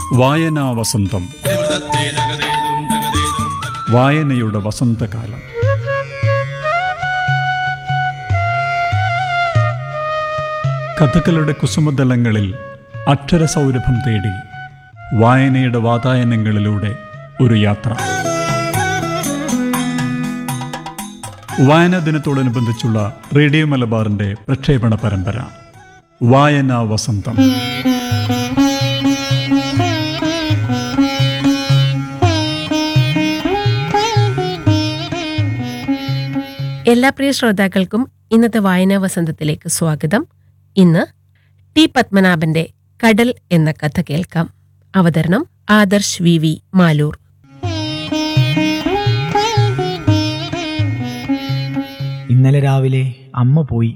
വായനാ വസന്തം വായനയുടെ വസന്തകാലം കഥകളുടെ കുസുമതലങ്ങളിൽ അക്ഷരസൗരഭം തേടി വായനയുടെ വാതായനങ്ങളിലൂടെ ഒരു യാത്ര വായനാ ദിനത്തോടനുബന്ധിച്ചുള്ള റേഡിയോ മലബാറിന്റെ പ്രക്ഷേപണ പരമ്പര വായനാ വസന്തം എല്ലാ പ്രിയ ശ്രോതാക്കൾക്കും ഇന്നത്തെ വായനാ വസന്തത്തിലേക്ക് സ്വാഗതം ഇന്ന് ടി പത്മനാഭന്റെ കടൽ എന്ന കഥ കേൾക്കാം അവതരണം ആദർശ് വി വി മാലൂർ ഇന്നലെ രാവിലെ അമ്മ പോയി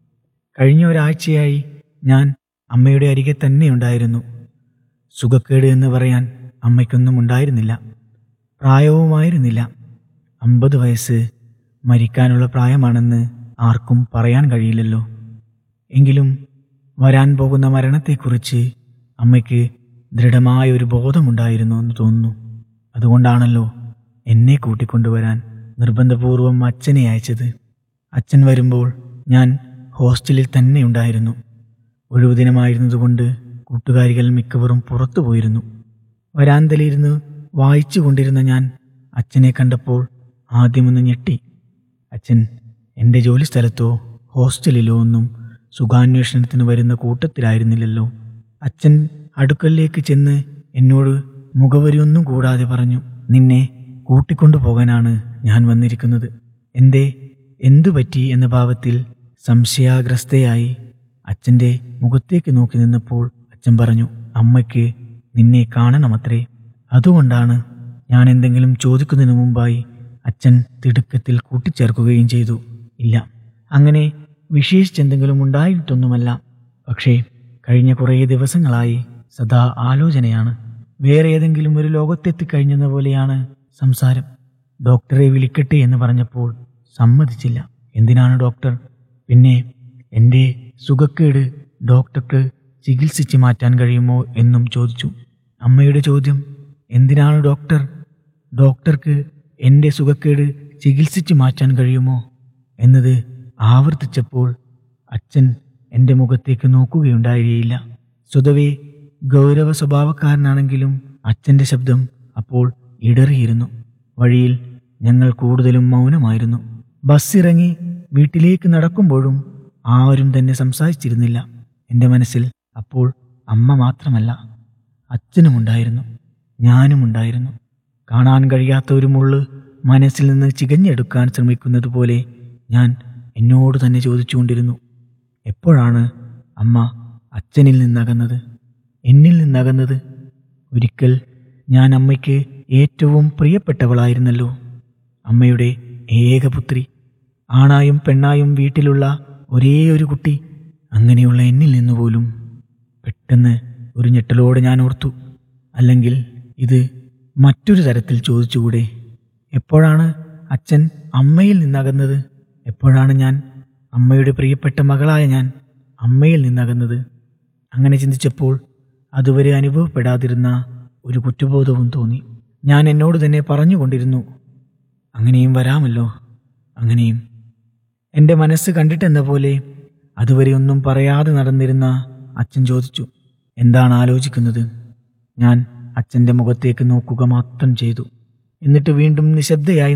കഴിഞ്ഞ ഒരാഴ്ചയായി ഞാൻ അമ്മയുടെ അരികെ തന്നെ ഉണ്ടായിരുന്നു സുഖക്കേട് എന്ന് പറയാൻ അമ്മയ്ക്കൊന്നും ഉണ്ടായിരുന്നില്ല പ്രായവുമായിരുന്നില്ല അമ്പത് വയസ്സ് മരിക്കാനുള്ള പ്രായമാണെന്ന് ആർക്കും പറയാൻ കഴിയില്ലല്ലോ എങ്കിലും വരാൻ പോകുന്ന മരണത്തെക്കുറിച്ച് അമ്മയ്ക്ക് ദൃഢമായ ഒരു ബോധമുണ്ടായിരുന്നു എന്ന് തോന്നുന്നു അതുകൊണ്ടാണല്ലോ എന്നെ കൂട്ടിക്കൊണ്ടുവരാൻ നിർബന്ധപൂർവം അച്ഛനെ അയച്ചത് അച്ഛൻ വരുമ്പോൾ ഞാൻ ഹോസ്റ്റലിൽ തന്നെ ഉണ്ടായിരുന്നു ഒഴിവു ദിനമായിരുന്നതുകൊണ്ട് കൂട്ടുകാരികൾ മിക്കവരും പുറത്തു പോയിരുന്നു വരാന്തലിരുന്ന് വായിച്ചു കൊണ്ടിരുന്ന ഞാൻ അച്ഛനെ കണ്ടപ്പോൾ ആദ്യമൊന്ന് ഞെട്ടി അച്ഛൻ എൻ്റെ ജോലി സ്ഥലത്തോ ഹോസ്റ്റലിലോ ഒന്നും സുഖാന്വേഷണത്തിന് വരുന്ന കൂട്ടത്തിലായിരുന്നില്ലല്ലോ അച്ഛൻ അടുക്കലിലേക്ക് ചെന്ന് എന്നോട് മുഖവരിയൊന്നും കൂടാതെ പറഞ്ഞു നിന്നെ കൂട്ടിക്കൊണ്ടു പോകാനാണ് ഞാൻ വന്നിരിക്കുന്നത് എന്തേ എന്തു പറ്റി എന്ന ഭാവത്തിൽ സംശയാഗ്രസ്തയായി അച്ഛൻ്റെ മുഖത്തേക്ക് നോക്കി നിന്നപ്പോൾ അച്ഛൻ പറഞ്ഞു അമ്മയ്ക്ക് നിന്നെ കാണണമത്രേ അതുകൊണ്ടാണ് ഞാൻ എന്തെങ്കിലും ചോദിക്കുന്നതിന് മുമ്പായി അച്ഛൻ തിടുക്കത്തിൽ കൂട്ടിച്ചേർക്കുകയും ചെയ്തു ഇല്ല അങ്ങനെ വിശേഷിച്ചെന്തെങ്കിലും ഉണ്ടായിട്ടൊന്നുമല്ല പക്ഷേ കഴിഞ്ഞ കുറേ ദിവസങ്ങളായി സദാ ആലോചനയാണ് വേറെ ഏതെങ്കിലും ഒരു ലോകത്തെത്തിക്കഴിഞ്ഞെന്ന പോലെയാണ് സംസാരം ഡോക്ടറെ വിളിക്കട്ടെ എന്ന് പറഞ്ഞപ്പോൾ സമ്മതിച്ചില്ല എന്തിനാണ് ഡോക്ടർ പിന്നെ എൻ്റെ സുഖക്കേട് ഡോക്ടർക്ക് ചികിത്സിച്ച് മാറ്റാൻ കഴിയുമോ എന്നും ചോദിച്ചു അമ്മയുടെ ചോദ്യം എന്തിനാണ് ഡോക്ടർ ഡോക്ടർക്ക് എൻ്റെ സുഖക്കേട് ചികിത്സിച്ച് മാറ്റാൻ കഴിയുമോ എന്നത് ആവർത്തിച്ചപ്പോൾ അച്ഛൻ എൻ്റെ മുഖത്തേക്ക് നോക്കുകയുണ്ടായിരിയില്ല സ്വതവേ ഗൗരവ സ്വഭാവക്കാരനാണെങ്കിലും അച്ഛൻ്റെ ശബ്ദം അപ്പോൾ ഇടറിയിരുന്നു വഴിയിൽ ഞങ്ങൾ കൂടുതലും മൗനമായിരുന്നു ബസ് ഇറങ്ങി വീട്ടിലേക്ക് നടക്കുമ്പോഴും ആരും തന്നെ സംസാരിച്ചിരുന്നില്ല എൻ്റെ മനസ്സിൽ അപ്പോൾ അമ്മ മാത്രമല്ല അച്ഛനുമുണ്ടായിരുന്നു ഞാനുമുണ്ടായിരുന്നു കാണാൻ കഴിയാത്ത ഒരു മുള്ള് മനസ്സിൽ നിന്ന് ചികഞ്ഞെടുക്കാൻ ശ്രമിക്കുന്നത് പോലെ ഞാൻ എന്നോട് തന്നെ ചോദിച്ചുകൊണ്ടിരുന്നു എപ്പോഴാണ് അമ്മ അച്ഛനിൽ നിന്നകന്നത് എന്നിൽ നിന്നകന്നത് ഒരിക്കൽ ഞാൻ അമ്മയ്ക്ക് ഏറ്റവും പ്രിയപ്പെട്ടവളായിരുന്നല്ലോ അമ്മയുടെ ഏകപുത്രി ആണായും പെണ്ണായും വീട്ടിലുള്ള ഒരേ ഒരു കുട്ടി അങ്ങനെയുള്ള എന്നിൽ നിന്ന് പോലും പെട്ടെന്ന് ഒരു ഞെട്ടലോടെ ഞാൻ ഓർത്തു അല്ലെങ്കിൽ ഇത് മറ്റൊരു തരത്തിൽ ചോദിച്ചുകൂടെ എപ്പോഴാണ് അച്ഛൻ അമ്മയിൽ നിന്നകന്നത് എപ്പോഴാണ് ഞാൻ അമ്മയുടെ പ്രിയപ്പെട്ട മകളായ ഞാൻ അമ്മയിൽ നിന്നകന്നത് അങ്ങനെ ചിന്തിച്ചപ്പോൾ അതുവരെ അനുഭവപ്പെടാതിരുന്ന ഒരു കുറ്റബോധവും തോന്നി ഞാൻ എന്നോട് തന്നെ പറഞ്ഞുകൊണ്ടിരുന്നു അങ്ങനെയും വരാമല്ലോ അങ്ങനെയും എൻ്റെ മനസ്സ് കണ്ടിട്ടെന്ന പോലെ അതുവരെ ഒന്നും പറയാതെ നടന്നിരുന്ന അച്ഛൻ ചോദിച്ചു എന്താണ് ആലോചിക്കുന്നത് ഞാൻ അച്ഛൻ്റെ മുഖത്തേക്ക് നോക്കുക മാത്രം ചെയ്തു എന്നിട്ട് വീണ്ടും നിശബ്ദയായി